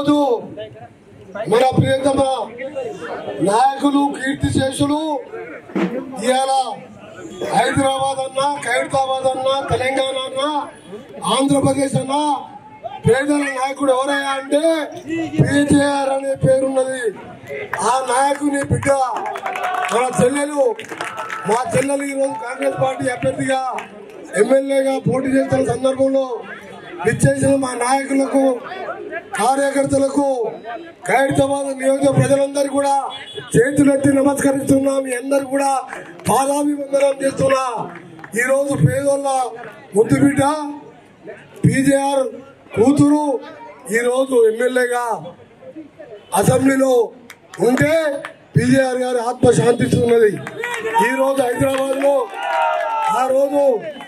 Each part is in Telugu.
ఈరోజు మన ప్రియతమ నాయకులు కీర్తి శేషులు ఇవాళ హైదరాబాద్ అన్నా ఖైరతాబాద్ అన్నా తెలంగాణ అన్నా ఆంధ్రప్రదేశ్ అన్నా పేదల నాయకుడు ఎవరయ్యా అంటే పీజేఆర్ అనే పేరున్నది ఆ నాయకుని బిడ్డ మన చెల్లెలు మా చెల్లెలు ఈరోజు కాంగ్రెస్ పార్టీ అభ్యర్థిగా ఎమ్మెల్యేగా పోటీ చేస్తున్న సందర్భంలో విచ్చేసిన మా నాయకులకు కార్యకర్తలకు ఖైరతాబాద్ నియోజక ప్రజలందరూ కూడా చేతులెత్తి నమస్కరిస్తున్నా మీ అందరు కూడా పాదాభివందనం చేస్తున్నా ఈ రోజు పేదోళ్ళ ముద్దు బిడ్డ పీజేఆర్ కూతురు ఈ రోజు ఎమ్మెల్యేగా అసెంబ్లీలో ఉంటే పీజేఆర్ గారి ఆత్మ శాంతిస్తున్నది ఈ రోజు హైదరాబాద్ లో ఆ రోజు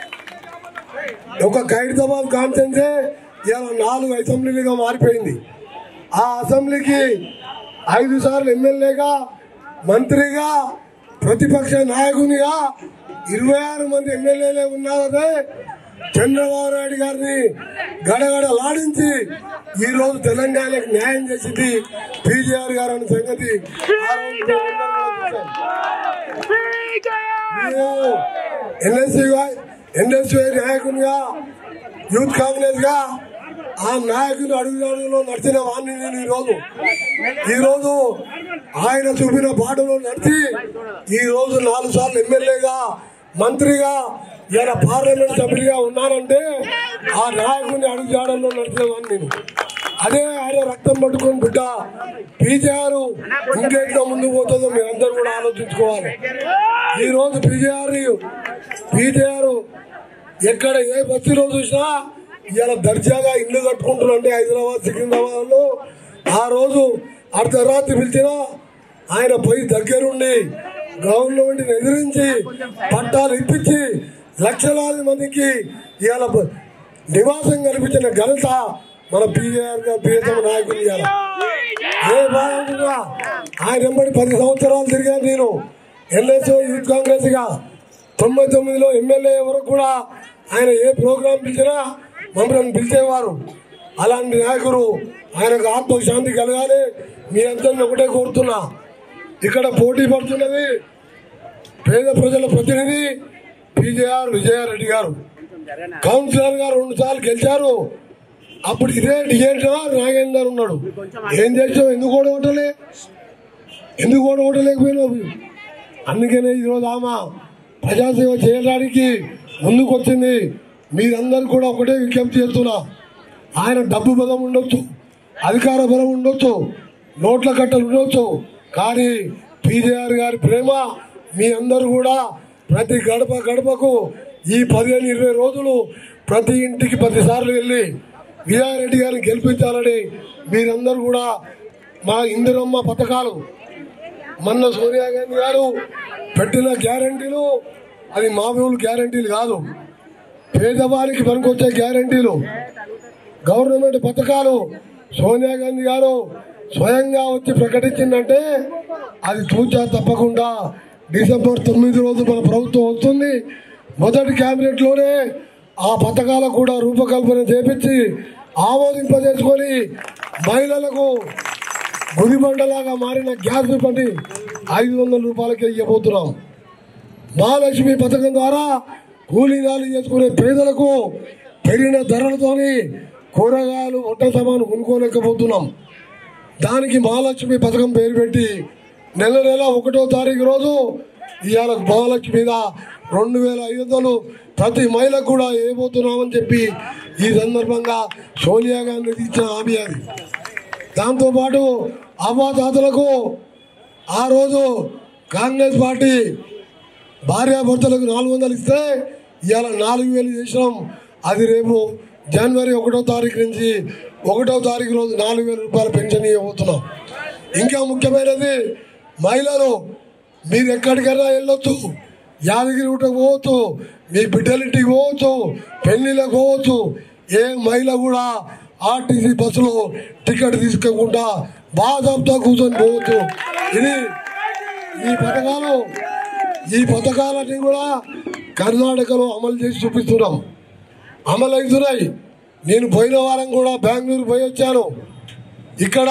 ఒక ఖైరతాబాద్ కాన్ఫరెన్సే ఇలా నాలుగు అసెంబ్లీలుగా మారిపోయింది ఆ అసెంబ్లీకి ఐదు సార్లు ఎమ్మెల్యేగా మంత్రిగా ప్రతిపక్ష నాయకునిగా ఇరవై ఆరు మంది ఎమ్మెల్యేలే ఉన్నారనే చంద్రబాబు నాయుడు గారిని గడగడలాడించి ఈ రోజు తెలంగాణకు న్యాయం చేసింది పీజీఆర్ గారు అనే సంగతి ఆ రోజు మేమందరం కూడా చూసాం. ఎన్ఎస్సీ ఎన్ఎస్సీ నాయకునిగా యూత్ కాంగ్రెస్ గా ఆ నాయకుని అడుగులో నడిచిన వాడిని నేను ఈ రోజు ఈ రోజు ఆయన చూపిన బాటలో నడిచి ఈ రోజు నాలుగు సార్లు ఎమ్మెల్యేగా మంత్రిగా ఇలా పార్లమెంట్ సభ్యుడిగా ఉన్నానంటే ఆ నాయకుని అడుగుజాడల్లో నడిచిన వాడిని నేను అదే ఆయన రక్తం పట్టుకొని బిడ్డ పీజేఆర్ ఇంకెంట్లో ముందుకు పోతుందో మీరందరూ కూడా ఆలోచించుకోవాలి ఈ రోజు పీజేఆర్ పీజేఆర్ ఎక్కడ ఏ బస్సులో చూసినా ఇలా దర్జాగా ఇల్లు కట్టుకుంటున్నారంటే హైదరాబాద్ సికింద్రాబాద్ లో ఆ రోజు అర్ధరాత్రి పిలిచినా ఆయన పోయి దగ్గరుండి గవర్నమెంట్ ఎదిరించి పట్టాలు ఇప్పించి లక్షలాది మందికి ఇవాళ బ- నివాసం కల్పించిన ఘనత మన పీఆర్ ప్రియతమ నాయకులు ఇవాళ ఏ బాగుంటుందా ఆయన వెంబడి పది సంవత్సరాలు తిరిగాను నేను ఎన్ఎస్ఓ యూత్ కాంగ్రెస్ గా తొంభై తొమ్మిదిలో ఎమ్మెల్యే వరకు కూడా ఆయన ఏ ప్రోగ్రాం పిలిచినా మమ్మల్ని పిలిచేవారు అలాంటి నాయకుడు ఆయనకు ఆత్మశాంతి కలగాలి మీ అందరిని ఒకటే కోరుతున్నా ఇక్కడ పోటీ పడుతున్నది పేద ప్రజల ప్రతినిధి పీజేఆర్ విజయారెడ్డి గారు కౌన్సిలర్ గారు రెండు సార్లు గెలిచారు అప్పుడు ఇదే డిజైనర్ నాగేందర్ ఉన్నాడు ఏం చేసావు ఎందుకు ఓడగొట్టలే ఎందుకు ఓడగొట్టలేకపోయినావు అందుకనే ఈరోజు ఆమె ప్రజాసేవ చేయడానికి ముందుకు వచ్చింది మీరందరూ కూడా ఒకటే విజ్ఞప్తి చేస్తున్నా ఆయన డబ్బు బలం ఉండొచ్చు అధికార బలం ఉండొచ్చు నోట్ల కట్టలు ఉండొచ్చు కానీ పీజేఆర్ గారి ప్రేమ మీ అందరూ కూడా ప్రతి గడప గడపకు ఈ పదిహేను ఇరవై రోజులు ప్రతి ఇంటికి పదిసార్లు వెళ్ళి విజయారెడ్డి గారిని గెలిపించాలని మీరందరూ కూడా మా ఇందిరమ్మ పథకాలు మొన్న సోనియా గాంధీ గారు పెట్టిన గ్యారంటీలు అది మామూలు గ్యారంటీలు కాదు పేదవారికి పనికొచ్చే గ్యారంటీలు గవర్నమెంట్ పథకాలు సోనియా గాంధీ గారు స్వయంగా వచ్చి ప్రకటించిందంటే అది తూచా తప్పకుండా డిసెంబర్ తొమ్మిది రోజు మన ప్రభుత్వం వస్తుంది మొదటి కేబినెట్ లోనే ఆ పథకాలకు కూడా రూపకల్పన చేపించి ఆమోదింపజేసుకొని మహిళలకు గుదిబండలాగా మారిన గ్యాస్ పని ఐదు వందల రూపాయలకే ఇవ్వబోతున్నాం మహాలక్ష్మి పథకం ద్వారా కూలీనాలు చేసుకునే పేదలకు పెరిగిన ధరలతోని కూరగాయలు వంట సామాను కొనుక్కోలేకపోతున్నాం దానికి మహాలక్ష్మి పథకం పేరు పెట్టి నెల నెల ఒకటో తారీఖు రోజు ఇవాళ మహాలక్ష్మి మీద రెండు వేల ఐదు వందలు ప్రతి మహిళకు కూడా వేయబోతున్నామని చెప్పి ఈ సందర్భంగా సోనియా గాంధీ ఇచ్చిన హామీ అది దాంతోపాటు అవ్వాతాతలకు ఆ రోజు కాంగ్రెస్ పార్టీ భార్యాభర్తలకు నాలుగు వందలు ఇస్తే ఇవాళ నాలుగు వేలు చేసినాం అది రేపు జనవరి ఒకటో తారీఖు నుంచి ఒకటో తారీఖు రోజు నాలుగు వేల రూపాయల పెన్షన్ ఇవ్వబోతున్నాం ఇంకా ముఖ్యమైనది మహిళలు మీరు ఎక్కడికైనా వెళ్ళొచ్చు యాదగిరి గుట్టకు పోవచ్చు మీ బిడ్డలింటికి పోవచ్చు పెళ్లిళ్ళకు పోవచ్చు ఏ మహిళ కూడా ఆర్టీసీ బస్సులో టికెట్ తీసుకోకుండా బాధంతో కూర్చొని పోవచ్చు ఇది ఈ పథకాలు ఈ పథకాలన్నీ కూడా కర్ణాటకలో అమలు చేసి చూపిస్తున్నాం అమలు అవుతున్నాయి నేను పోయిన వారం కూడా బెంగళూరు పోయి వచ్చాను ఇక్కడ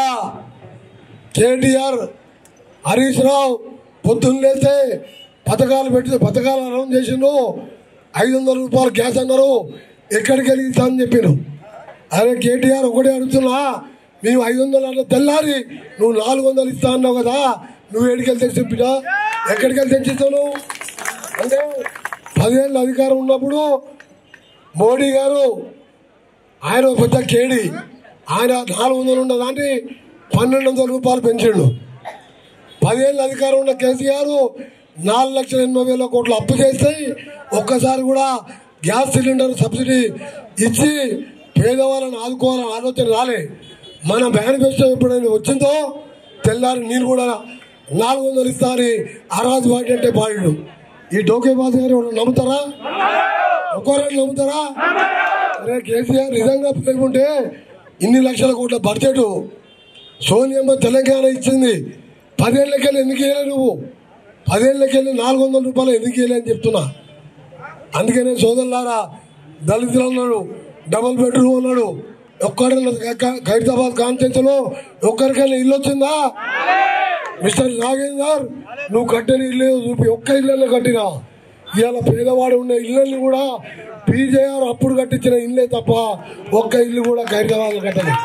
కేటీఆర్ హరీష్ రావు పొద్దున్న లేస్తే పథకాలు పెట్టి పథకాలు అనౌన్స్ చేసిండు ఐదు వందల రూపాయలు గ్యాస్ అన్నారు ఎక్కడికి వెళ్ళి ఇస్తా అని చెప్పారు అరే కేటీఆర్ ఒకటే అడుగుతున్నా మేము ఐదు వందలు అన్న తెల్లారి నువ్వు నాలుగు వందలు ఇస్తా అన్నావు కదా నువ్వు ఎక్కడికి తెచ్చి బిడ్డ ఎక్కడికి వెళ్ళి తెచ్చిస్తావు అంటే పదిహేళ్ళ అధికారం ఉన్నప్పుడు మోడీ గారు ఆయన ఒక పెద్ద కేడి ఆయన నాలుగు వందలు ఉన్న దాన్ని పన్నెండు వందల రూపాయలు పెంచిండు పదిహేళ్ళ అధికారం ఉన్న కేసీఆర్ నాలుగు లక్షల ఎనభై వేల కోట్లు అప్పు చేస్తే ఒక్కసారి కూడా గ్యాస్ సిలిండర్ సబ్సిడీ ఇచ్చి పేదవాళ్ళని ఆదుకోవాలని ఆలోచన రాలే మన మేనిఫెస్టో ఎప్పుడైనా వచ్చిందో తెల్లారి నేను కూడా నాలుగు వందలు ఇస్తా అని అరాజు పాటి అంటే పాడు ఈ డోకే బాస్ గారు ఎవరు నమ్ముతారా ఒక్కోరాడు నమ్ముతారా అరే కేసీఆర్ నిజంగా లేకుంటే ఇన్ని లక్షల కోట్ల బడ్జెట్ సోనియమ్మ తెలంగాణ ఇచ్చింది పదేళ్ళకెళ్ళి ఎందుకు ఇవ్వలే నువ్వు పదేళ్ళకెళ్ళి నాలుగు వందల రూపాయలు ఎందుకు ఇవ్వలే అని చెప్తున్నా అందుకనే సోదరులారా దళితులు అన్నాడు డబుల్ బెడ్రూమ్ అన్నాడు ఒక్కడన్నా ఖైరతాబాద్ కాన్స్టిట్యూన్సీలో ఒక్కరికైనా ఇల్లు వచ్చిందా మిస్టర్ నాగేందర్ నువ్వు కట్టిన ఇల్లు చూపి ఒక్క ఇల్లు కట్టినా ఇవాళ పేదవాడు ఉన్న ఇళ్ళని కూడా పీజేఆర్ అప్పుడు కట్టించిన ఇల్లే తప్ప ఒక్క ఇల్లు కూడా ఖైరతాబాద్ కట్టలేదు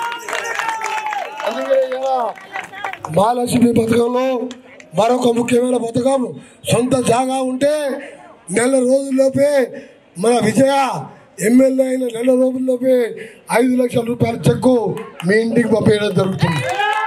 అందుకే ఇవాళ మహాలక్ష్మి పథకంలో మరొక ముఖ్యమైన పథకం సొంత జాగా ఉంటే నెల రోజుల్లోపే మన విజయ ఎమ్మెల్యే అయిన నెల రోజుల్లోపే ఐదు లక్షల రూపాయల చెక్కు మీ ఇంటికి పంపించడం జరుగుతుంది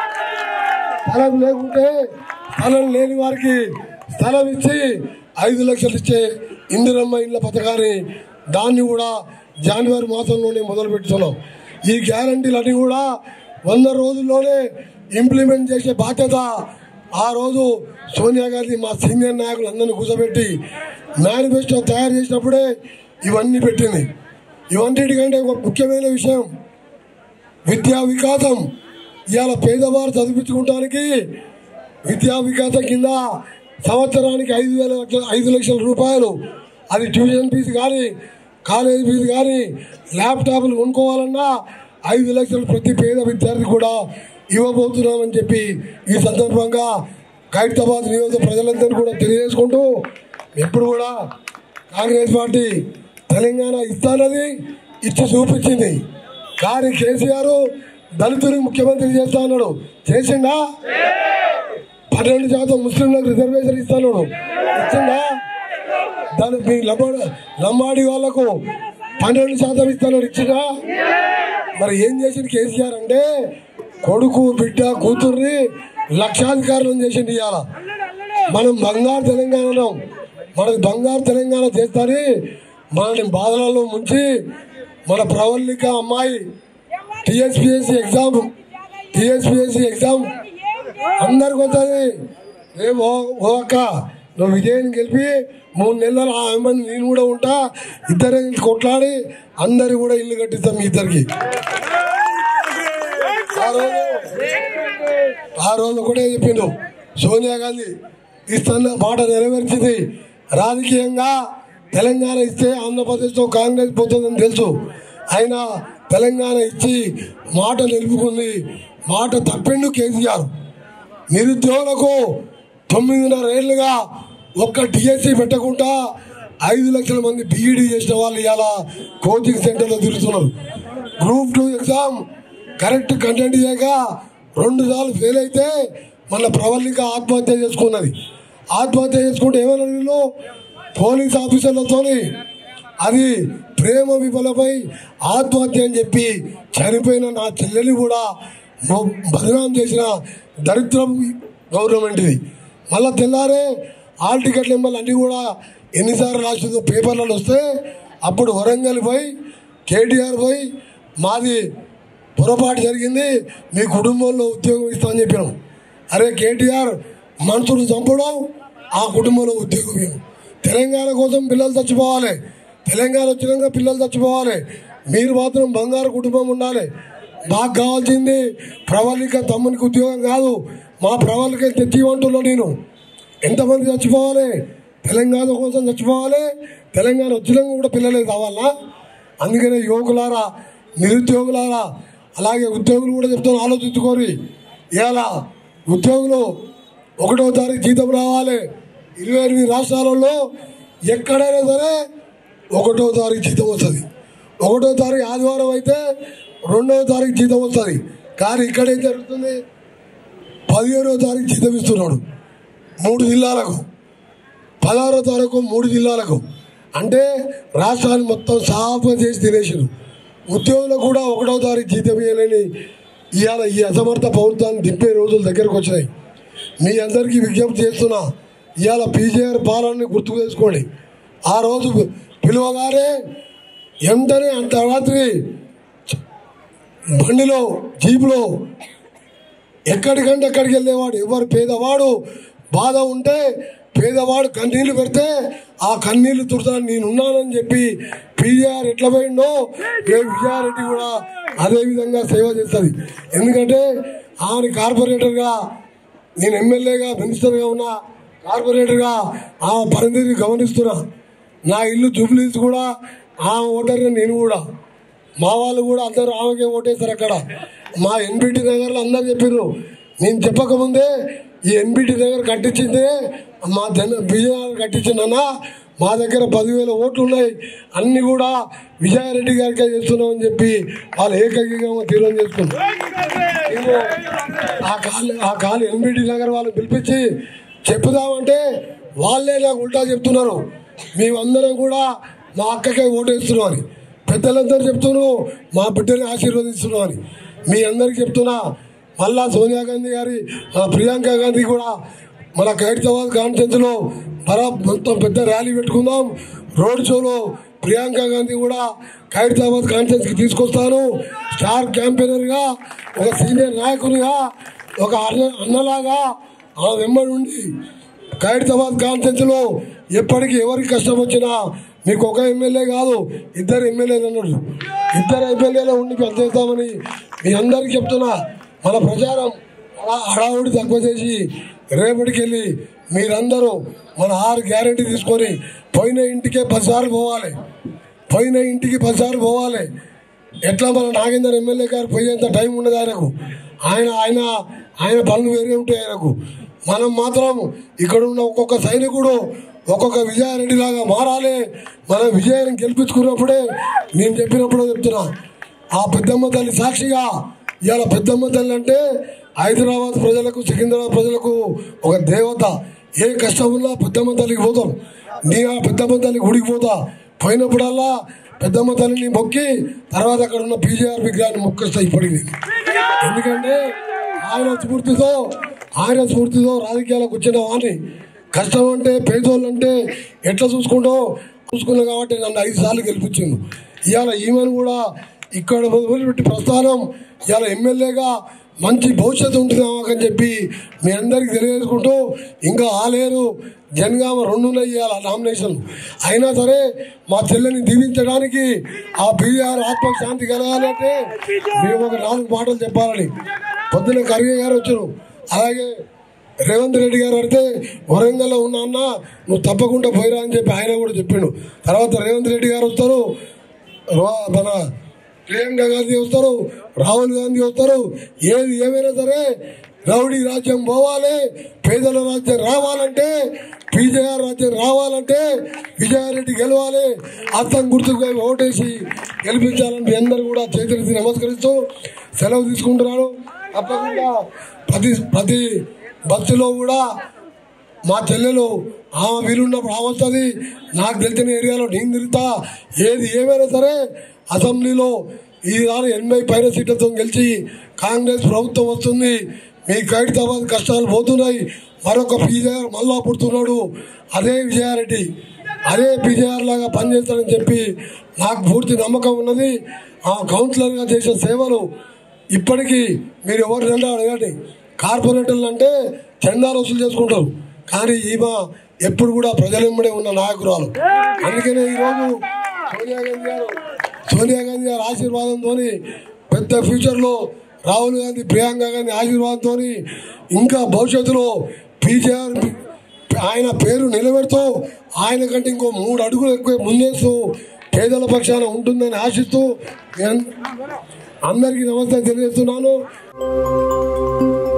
స్థలం లేకుంటే స్థలం లేని వారికి స్థలం ఇచ్చి ఐదు లక్షలు ఇచ్చే ఇందిరమ్మ ఇళ్ళ పథకాన్ని దాన్ని కూడా జనవరి మాసంలోనే మొదలు పెడుతున్నాం ఈ గ్యారంటీలన్నీ కూడా వంద రోజుల్లోనే ఇంప్లిమెంట్ చేసే బాధ్యత ఆ రోజు సోనియా గాంధీ మా సీనియర్ నాయకులు అందరినీ కూర్చోబెట్టి మేనిఫెస్టో తయారు చేసినప్పుడే ఇవన్నీ పెట్టింది ఇవన్నిటికంటే ఒక ముఖ్యమైన విషయం విద్యా వికాసం ఇవాళ పేదవారు చదివించుకోవడానికి విద్యా వికాసం కింద సంవత్సరానికి ఐదు వేల లక్షల- ఐదు లక్షల రూపాయలు అది ట్యూషన్ ఫీజు కానీ కాలేజ్ ఫీజు కానీ ల్యాప్టాప్లు కొనుక్కోవాలన్నా ఐదు లక్షలు ప్రతి పేద విద్యార్థి కూడా ఇవ్వబోతున్నామని చెప్పి ఈ సందర్భంగా ఖైరతాబాద్ నియోజక ప్రజలందరూ కూడా తెలియజేసుకుంటూ ఎప్పుడు కూడా కాంగ్రెస్ పార్టీ తెలంగాణ ఇస్తానది ఇచ్చి చూపించింది కానీ కేసీఆర్ దళితులకు ముఖ్యమంత్రి చేస్తా అన్నాడు చేసిండా పన్నెండు శాతం ముస్లింలకు రిజర్వేషన్ ఇస్తాడు ఇచ్చిందా దాని మీ లంబాడి లంబాడి వాళ్లకు పన్నెండు శాతం ఇస్తాడు ఇచ్చిందా మరి ఏం చేసింది కేసీఆర్ అంటే కొడుకు బిడ్డ కూతుర్ని లక్షాధికారులను చేసింది ఇవాళ మనం బంగారు తెలంగాణలో మనకు బంగారు తెలంగాణ చేస్తాని మనల్ని బాధలలో ముంచి మన ప్రవల్లిక అమ్మాయి టిఎస్పిఎస్సి ఎగ్జామ్ టిఎస్పిఎస్సి ఎగ్జామ్ అందరికి వస్తుంది ఏ ఓ ఓ అక్క నువ్వు విజయని గెలిపి మూడు నెలలు ఆ అమ్మాయిని నేను కూడా ఉంటా ఇద్దరే కొట్లాడి అందరు కూడా ఇల్లు కట్టిస్తాం మీ ఇద్దరికి ఆ రోజు ఆ రోజు ఒకటే చెప్పిండు సోనియా గాంధీ ఇస్తున్న మాట నెరవేర్చింది రాజకీయంగా తెలంగాణ ఇస్తే ఆంధ్రప్రదేశ్తో కాంగ్రెస్ పోతుందని తెలుసు ఆయన తెలంగాణ ఇచ్చి మాట నిలుపుకుంది మాట తప్పిండు కేసీఆర్ నిరుద్యోగులకు తొమ్మిదిన్నర ఏళ్ళుగా ఒక్క డిఎస్సి పెట్టకుండా ఐదు లక్షల మంది బీఈడీ చేసిన వాళ్ళు ఇవాళ కోచింగ్ సెంటర్లో తిరుగుతున్నారు group two exam correct content చేయక రెండు సార్లు ఫెయిల్ అయితే మన ప్రవల్లిక ఆత్మహత్య చేసుకున్నది ఆత్మహత్య చేసుకుంటే ఏమన్నా వీళ్ళు పోలీస్ ఆఫీసర్లతోని అది ప్రేమ విఫలమై ఆత్మహత్య అని చెప్పి చనిపోయిన నా చెల్లెని కూడా మొ- బదనాం చేసిన దరిద్రం గవర్నమెంట్ ఇది మళ్ళా తెల్లారే హాల్ టికెట్ నెంబర్లు అన్నీ కూడా ఎన్నిసార్లు రాసిందో పేపర్లలో వస్తే అప్పుడు వరంగల్ పోయి కేటీఆర్ పోయి మాది పొరపాటు జరిగింది మీ కుటుంబంలో ఉద్యోగం ఇస్తామని చెప్పాను అరే కేటీఆర్ మనుషులు చంపడం ఆ కుటుంబంలో ఉద్యోగం ఇవ్వడం. తెలంగాణ కోసం పిల్లలు చచ్చిపోవాలి తెలంగాణ వచ్చినాక పిల్లలు చచ్చిపోవాలి మీరు మాత్రం బంగారు కుటుంబం ఉండాలి మాకు కావాల్సింది ప్రవళిక తమ్మునికి ఉద్యోగం కాదు మా ప్రవళిక తెచ్చి ఇవ్వంటున్నా నేను ఎంతమంది చచ్చిపోవాలి తెలంగాణ కోసం చచ్చిపోవాలి తెలంగాణ వచ్చినాక కూడా పిల్లలే కావాలా అందుకనే యువకులారా నిరుద్యోగులారా అలాగే ఉద్యోగులు కూడా చెప్తాను ఆలోచించుకోరి ఇవాళ ఉద్యోగులు ఒకటో తారీఖు జీతం రావాలి ఇరవై ఎనిమిది రాష్ట్రాలలో ఎక్కడైనా సరే ఒకటో తారీఖు జీతం వస్తుంది ఒకటో తారీఖు ఆదివారం అయితే రెండవ తారీఖు జీతం వస్తుంది కానీ ఇక్కడ ఏం జరుగుతుంది పదిహేనో తారీఖు జీతం ఇస్తున్నాడు మూడు జిల్లాలకు పదహారో తారీఖు మూడు జిల్లాలకు అంటే రాష్ట్రాన్ని మొత్తం సాఫ చేసి తినేసారు ఉద్యోగులకు కూడా ఒకటో తారీఖు జీతం ఇవ్వాలని ఇవాళ ఈ అసమర్థ ప్రభుత్వాన్ని దింపే రోజులు దగ్గరకు వచ్చినాయి మీ అందరికీ విజ్ఞప్తి చేస్తున్నా ఇవాళ పీజీఆర్ పాలనని గుర్తుకు తెచ్చుకోండి ఆ రోజు పిలువగానే వెంటనే అంత రాత్రి బండిలో జీపులో ఎక్కడికంటే ఎక్కడికి వెళ్ళేవాడు ఎవరు పేదవాడు బాధ ఉంటే పేదవాడు కన్నీళ్లు పెడితే ఆ కన్నీళ్లు తుడతాను నేనున్నానని చెప్పి పీజీఆర్ ఎట్లా పోయిండో ఏ విజయారెడ్డి కూడా అదే విధంగా సేవ చేస్తుంది ఎందుకంటే ఆమె కార్పొరేటర్గా నేను ఎమ్మెల్యేగా మినిస్టర్గా ఉన్నా కార్పొరేటర్గా ఆమె పరిధిని గమనిస్తున్నా నా ఇల్లు జూబ్లీస్ కూడా ఆమె ఓటర్ని నేను కూడా మా వాళ్ళు కూడా అందరూ ఆమెకే ఓటేశారు అక్కడ మా ఎన్బిటి నగర్లో అందరు చెప్పారు నేను చెప్పకముందే ఈ ఎన్బిటి నగర్ కట్టించిందే మా జన విజయనగరం కట్టించిందన్నా మా దగ్గర పదివేల ఓట్లు ఉన్నాయి అన్ని కూడా విజయారెడ్డి గారికే చేస్తున్నామని చెప్పి వాళ్ళు ఏకైకంగా తీర్మానం చేసుకున్నారు నేను ఆ కాలు ఆ కాలు ఎన్బిటి నగర్ వాళ్ళు పిలిపించి చెప్పుదామంటే వాళ్ళే నాకు ఉల్టా చెప్తున్నారు మేమందరం కూడా మా అక్కకే ఓటేస్తున్నాం అని పెద్దలందరూ చెప్తున్నారు మా బిడ్డని ఆశీర్వదిస్తున్నాం అని మీ అందరికి చెప్తున్నా మళ్ళా సోనియా గాంధీ గారి మన ప్రియాంక గాంధీ కూడా మన ఖైరతాబాద్ కాన్ఫరెన్స్లో మరో మొత్తం పెద్ద ర్యాలీ పెట్టుకుందాం రోడ్ షోలో ప్రియాంక గాంధీ కూడా ఖైరతాబాద్ కాన్ఫరెన్స్కి తీసుకొస్తాను స్టార్ క్యాంపెయినర్గా ఒక సీనియర్ నాయకునిగా ఒక అన్న అన్నలాగా ఆ వెంబడి ఉండి ఖైరతాబాద్ కాన్ఫరెన్స్లో ఎప్పటికీ ఎవరికి కష్టం వచ్చినా మీకు ఒక ఎమ్మెల్యే కాదు ఇద్దరు ఎమ్మెల్యేలు అన్నాడు ఇద్దరు ఎమ్మెల్యేలు ఉండి పనిచేస్తామని మీ అందరికీ చెప్తున్నా మన ప్రచారం అలా హడావుడి తక్కువ చేసి రేపటికి వెళ్ళి మీరందరూ మన ఆరు గ్యారెంటీ తీసుకొని పోయిన ఇంటికే పదిసార్లు పోవాలి పోయిన ఇంటికి పదిసార్లు పోవాలి ఎట్లా మన నాగేందర్ ఎమ్మెల్యే గారు పోయేంత టైం ఉండదు ఆయనకు ఆయన ఆయన ఆయన పనులు వేరే ఉంటాయి ఆయనకు మనం మాత్రం ఇక్కడ ఉన్న ఒక్కొక్క సైనికుడు ఒక్కొక్క విజయారెడ్డి లాగా మారాలి మన విజయాన్ని గెలిపించుకున్నప్పుడే నేను చెప్పినప్పుడు చెప్తున్నా ఆ పెద్దమ్మ తల్లి సాక్షిగా ఇవాళ పెద్దమ్మ తల్లి అంటే హైదరాబాద్ ప్రజలకు సికింద్రాబాద్ ప్రజలకు ఒక దేవత ఏ కష్టం ఉన్నా పెద్దమ్మ తల్లికి పోతాం నేను ఆ పెద్దమ్మ తల్లి గుడికి పోతా పోయినప్పుడల్లా పెద్దమ్మ తల్లిని మొక్కి తర్వాత అక్కడ ఉన్న పీజీఆర్ విగ్రహాన్ని మొక్కిస్తా ఇప్పటికి నేను. ఎందుకంటే ఆయన స్ఫూర్తితో ఆయన స్ఫూర్తితో రాజకీయాలకు వచ్చిన వాడిని కష్టం అంటే పేదోళ్ళు అంటే ఎట్లా చూసుకుంటో చూసుకున్నా కాబట్టి నన్ను ఐదు సార్లు గెలిపించింది ఇవాళ ఈమెను కూడా ఇక్కడ మొదలుపెట్టి ప్రస్థానం ఇవాళ ఎమ్మెల్యేగా మంచి భవిష్యత్తు ఉంటుంది ఆమెకని చెప్పి మీ అందరికి తెలియజేసుకుంటూ ఇంకా ఆలేరు జనగామ రెండు ఉన్నాయి ఇవాళ నామినేషన్ అయినా సరే మా చెల్లెని దీవించడానికి ఆ బీఆర్ ఆత్మశాంతి కలగాలంటే మేము ఒక నాలుగు మాటలు చెప్పాలని పొద్దున ఖర్గే గారు వచ్చారు అలాగే రేవంత్ రెడ్డి గారు అడితే వరంగల్లో ఉన్నా అన్న నువ్వు తప్పకుండా పోయిరా అని చెప్పి ఆయన కూడా చెప్పిండు తర్వాత రేవంత్ రెడ్డి గారు వస్తారు రో- మన ప్రియాంక గాంధీ వస్తారు రాహుల్ గాంధీ వస్తారు ఏది ఏమైనా సరే రౌడీ రాజ్యం పోవాలి పేదల రాజ్యం రావాలంటే పీజేఆర్ రాజ్యం రావాలంటే విజయారెడ్డి గెలవాలి అర్థం గుర్తుగా ఓటేసి గెలిపించాలని మీ అందరూ కూడా చేతులెత్తి నమస్కరిస్తూ సెలవు తీసుకుంటున్నాను తప్పకుండా ప్రతి ప్రతి బస్సులో కూడా మా చెల్లెలు ఆమె వీలున్నప్పుడు ఆమె వస్తుంది నాకు తెలిసిన ఏరియాలో నేను తిరుగుతా ఏది ఏమైనా సరే అసెంబ్లీలో ఈ దాని ఎనభై పైన సీట్లతో గెలిచి కాంగ్రెస్ ప్రభుత్వం వస్తుంది మీ ఖైరతాబాద్ కష్టాలు పోతున్నాయి మరొక పీజీఆర్ మళ్ళా పుడుతున్నాడు అదే విజయారెడ్డి అదే పీజీఆర్ లాగా పనిచేస్తాడని చెప్పి నాకు పూర్తి నమ్మకం ఉన్నది ఆ కౌన్సిలర్గా చేసే సేవలు ఇప్పటికీ మీరు ఎవరు చందా అడగండి కార్పొరేటర్లు అంటే చందాలు వసూలు చేసుకుంటారు కానీ ఈమె ఎప్పుడు కూడా ప్రజలెంబడే ఉన్న నాయకురాలు అందుకనే ఈరోజు సోనియా గాంధీ గారు సోనియా గాంధీ గారి ఆశీర్వాదంతో పెద్ద ఫ్యూచర్లో రాహుల్ గాంధీ ప్రియాంక గాంధీ ఆశీర్వాదంతో ఇంకా భవిష్యత్తులో పీజీఆర్ ఆయన పేరు నిలబెడుతూ ఆయన కంటే ఇంకో మూడు అడుగులు ఎక్కువ ముందేస్తూ పేదల పక్షాన ఉంటుందని ఆశిస్తూ నేను అందరికీ నమస్తే తెలియజేస్తున్నాను